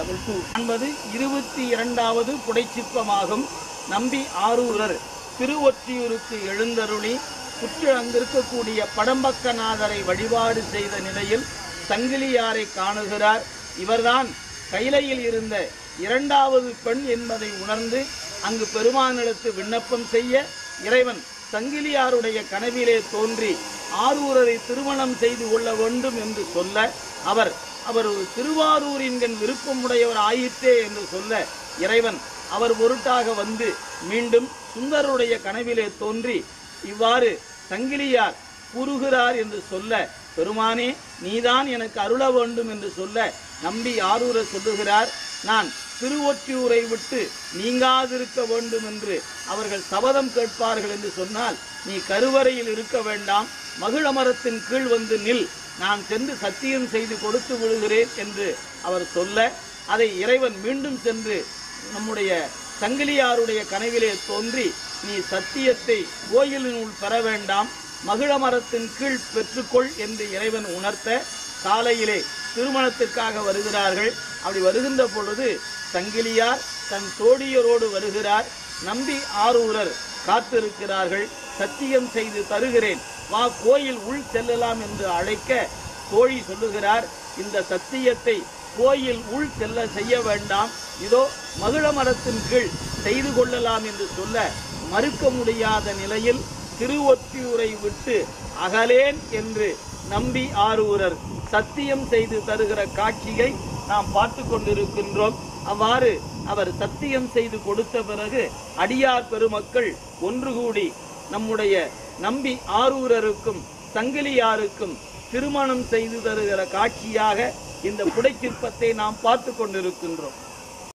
level two என்பது இருபத்தி இரண்டாவது புடைச்சிற்பமாகும் நம்பி ஆரூரர் திருவொற்றியூருக்கு எழுந்தருளி புற்று அங்கிருக்கக்கூடிய படம்பக்கநாதரை வழிபாடு செய்த நிலையில் சங்கிலியாரை காணுகிறார் இவர்தான் கைலையில் இருந்த இரண்டாவது பெண் என்பதை உணர்ந்து அங்கு பெருமானிடத்து விண்ணப்பம் செய்ய இறைவன் சங்கிலியாருடைய கனவிலே தோன்றி ஆரூரரை திருமணம் செய்து கொள்ள வேண்டும் என்று சொல்ல அவர் அவர் ஒரு திருவாரூரின்கண் விருப்பமுடையவர் ஆயிற்றே என்று சொல்ல இறைவன் அவர் பொருட்டாக வந்து மீண்டும் சுந்தருடைய கனவிலே தோன்றி இவ்வாறு சங்கிலியார் கூறுகிறார் என்று சொல்ல பெருமானே நீதான் எனக்கு அருள வேண்டும் என்று சொல்ல நம்பி ஆரூரர் சொல்லுகிறார் நான் திருவொற்றியூரை விட்டு நீங்காதிருக்க வேண்டும் என்று அவர்கள் சபதம் கேட்பார்கள் என்று சொன்னால் நீ கருவறையில் இருக்க வேண்டாம் மகிழ மரத்தின் கீழ் வந்து நில் நான் சென்று சத்தியம் செய்து கொடுத்து விடுகிறேன் என்று அவர் சொல்ல அதை இறைவன் மீண்டும் சென்று நம்முடைய சங்கிலியாருடைய கனவிலே தோன்றி நீ சத்தியத்தை கோயிலினுள் பெற வேண்டாம் மகிழ மரத்தின் கீழ் பெற்றுக்கொள் என்று இறைவன் உணர்த்த காலையிலே திருமணத்திற்காக வருகிறார்கள் அப்படி வருகின்ற பொழுது சங்கிலியார் தன் தோழியரோடு வருகிறார் நம்பி ஆரூரர் காத்திருக்கிறார்கள் சத்தியம் செய்து தருகிறேன் வா கோயில் உள் செல்லலாம் என்று அழைக்க தோழி சொல்லுகிறார் இந்த சத்தியத்தை கோயில் உள் செல்ல செய்ய வேண்டாம் இதோ மகிழ மரத்தின் கீழ் செய்து கொள்ளலாம் என்று சொல்ல மறுக்க முடியாத நிலையில் திருவொற்றியூரை விட்டு அகலேன் என்று நம்பி ஆரூரர் சத்தியம் செய்து தருகிற காட்சியை நாம் பார்த்து கொண்டிருக்கின்றோம் அவ்வாறு அவர் சத்தியம் செய்து கொடுத்த பிறகு அடியார் பெருமக்கள் ஒன்று கூடி நம்முடைய நம்பி ஆரூரருக்கும் சங்கிலியாருக்கும் திருமணம் செய்து தருகிற காட்சியாக இந்த புடைச்சிற்பத்தை நாம் பார்த்து கொண்டிருக்கின்றோம்